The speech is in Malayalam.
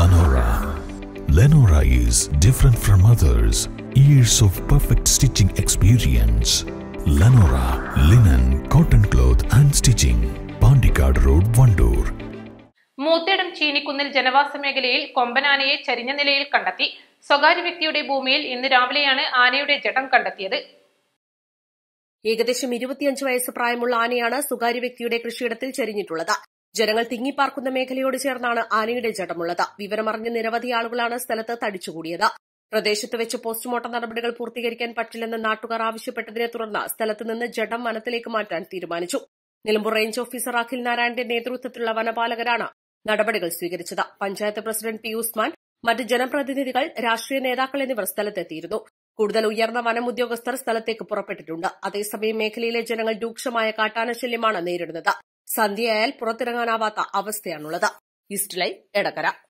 Lenora. Lenora is different from others. Years of perfect stitching experience. Lenora linen, cotton cloth and stitching. Pandikad Road, Vandoor. Moothedam ചീനിക്കുന്നിൽ ജനവാസ മേഖലയിൽ കൊമ്പനാനയെ ചരിഞ്ഞ നിലയിൽ കണ്ടെത്തി സ്വകാര്യ വ്യക്തിയുടെ ഭൂമിയിൽ ഇന്ന് രാവിലെയാണ് ആനയുടെ ജഡം കണ്ടെത്തിയത് ഏകദേശം ഇരുപത്തിയഞ്ച് വയസ്സ് പ്രായമുള്ള ആനയാണ് സ്വകാര്യ വ്യക്തിയുടെ കൃഷിയിടത്തിൽ ചെരിഞ്ഞിട്ടുള്ളത് ജനങ്ങൾ തിങ്ങിപ്പാർക്കുന്ന മേഖലയോട് ചേർന്നാണ് ആനയുടെ ജഡമുള്ളത് വിവരമറിഞ്ഞ നിരവധി ആളുകളാണ് സ്ഥലത്ത് തടിച്ചുകൂടിയത് പ്രദേശത്ത് വെച്ച് പോസ്റ്റ്മോർട്ടം നടപടികൾ പൂർത്തീകരിക്കാൻ പറ്റില്ലെന്ന് നാട്ടുകാർ ആവശ്യപ്പെട്ടതിനെ തുടർന്ന് സ്ഥലത്ത് നിന്ന് ജഡം വനത്തിലേക്ക് മാറ്റാൻ തീരുമാനിച്ചു നിലമ്പൂർ റേഞ്ച് ഓഫീസർ അഖിൽ നാരായണന്റെ നേതൃത്വത്തിലുള്ള വനപാലകരാണ് നടപടികൾ സ്വീകരിച്ചത് പഞ്ചായത്ത് പ്രസിഡന്റ് പി ഉസ്മാൻ മറ്റ് ജനപ്രതിനിധികൾ രാഷ്ട്രീയ നേതാക്കൾ എന്നിവർ സ്ഥലത്തെത്തിയിരുന്നു കൂടുതൽ ഉയർന്ന വനം ഉദ്യോഗസ്ഥർ സ്ഥലത്തേക്ക് പുറപ്പെട്ടിട്ടുണ്ട് അതേസമയം മേഖലയിലെ ജനങ്ങൾ രൂക്ഷമായ കാട്ടാനശല്യമാണ് നേരിടുന്നത് സന്ധ്യയായാൽ പുറത്തിറങ്ങാനാവാത്ത അവസ്ഥയാണുള്ളത് ഈസ്റ്റ് ലൈവ് എടക്കര